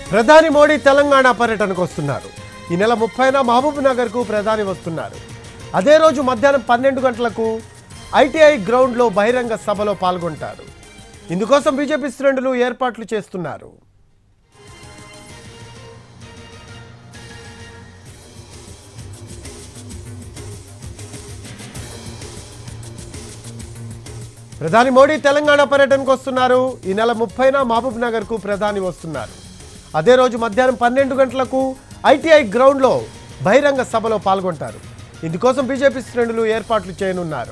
ప్రధాని మోడీ తెలంగాణ పర్యటనకు వస్తున్నారు ఈ నెల ముప్పైన మహబూబ్ నగర్కు ప్రధాని వస్తున్నారు అదే రోజు మధ్యాహ్నం పన్నెండు గంటలకు ఐటీఐ గ్రౌండ్లో బహిరంగ సభలో పాల్గొంటారు ఇందుకోసం బీజేపీ శ్రేణులు ఏర్పాట్లు చేస్తున్నారు ప్రధాని మోడీ తెలంగాణ పర్యటనకు వస్తున్నారు ఈ నెల ముప్పైన మహబూబ్ నగర్కు ప్రధాని వస్తున్నారు అదే రోజు మధ్యాహ్నం పన్నెండు గంటలకు ఐటీఐ గ్రౌండ్లో బహిరంగ సభలో పాల్గొంటారు ఇందుకోసం బీజేపీ శ్రేణులు ఏర్పాట్లు చేయనున్నారు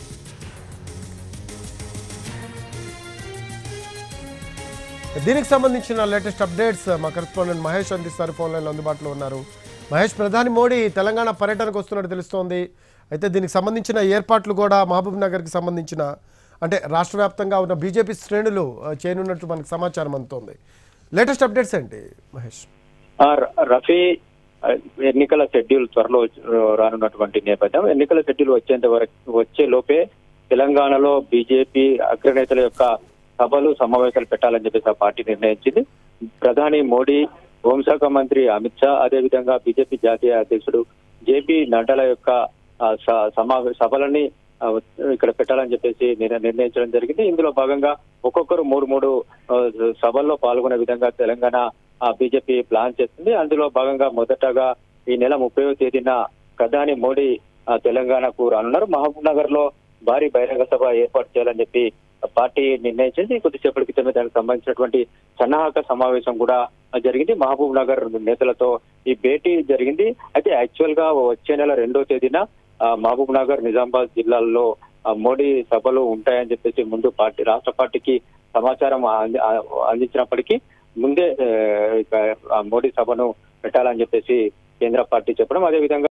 దీనికి సంబంధించిన లేటెస్ట్ అప్డేట్స్ మా కరెస్పాండెంట్ మహేష్ అందిస్తారు ఫోన్ లైన్లో అందుబాటులో ఉన్నారు మహేష్ ప్రధాని మోడీ తెలంగాణ పర్యటనకు వస్తున్నట్టు తెలుస్తోంది అయితే దీనికి సంబంధించిన ఏర్పాట్లు కూడా మహబూబ్ నగర్కి సంబంధించిన అంటే రాష్ట్ర వ్యాప్తంగా ఉన్న బీజేపీ శ్రేణులు ఆ, చేయనున్నట్టు మనకు సమాచారం అందుతోంది లేటెస్ట్ అప్డేట్స్ ఏంటి మహేష్ ఆ ర- రఫీ ఆ, ఎన్నికల షెడ్యూల్ త్వరలో వచ్చి- రానున్నటువంటి నేపథ్యం ఎన్నికల షెడ్యూల్ వచ్చేంత వరకు వచ్చే లోపే తెలంగాణలో బీజేపీ అగ్రనేతల యొక్క సభలు సమావేశాలు పెట్టాలని చెప్పేసి ఆ పార్టీ నిర్ణయించింది ప్రధాని మోడీ హోంశాఖ మంత్రి అమిత్ షా అదేవిధంగా బీజేపీ జాతీయ అధ్యక్షుడు జేపీ నడ్డాల యొక్క ఆ, స- సమావే సభలని ఆ, ఇక్కడ పెట్టాలని చెప్పేసి నిర్- నిర్ణయించడం జరిగింది ఇందులో భాగంగా ఒక్కొక్కరు మూడు మూడు ఆ, సభల్లో పాల్గొనే విధంగా తెలంగాణ ఆ, బీజేపీ ప్లాన్ చేస్తుంది అందులో భాగంగా మొదటగా ఈ నెల ముప్పైవ తేదీన ప్రధాని మోడీ ఆ, తెలంగాణకు రానున్నారు మహబూబ్ నగర్ లో భారీ బహిరంగ సభ ఏర్పాటు చేయాలని చెప్పి పార్టీ నిర్ణయించింది కొద్దిసేపటి క్రితమే దానికి సంబంధించినటువంటి సన్నాహక సమావేశం కూడా జరిగింది మహబూబ్ నగర్ నేతలతో ఈ భేటీ జరిగింది అయితే యాక్చువల్ గా వచ్చే నెల రెండో తేదీన ఆ, మహబూబ్ నగర్ నిజామాబాద్ జిల్లాల్లో ఆ, మోడీ సభలు ఉంటాయని చెప్పేసి ముందు పార్టీ రాష్ట్ర పార్టీకి సమాచారం అంది- ఆ- అందించినప్పటికీ ముందే ఆ, ఇక ఆ మోడీ సభను పెట్టాలని చెప్పేసి కేంద్ర పార్టీ చెప్పడం అదేవిధంగా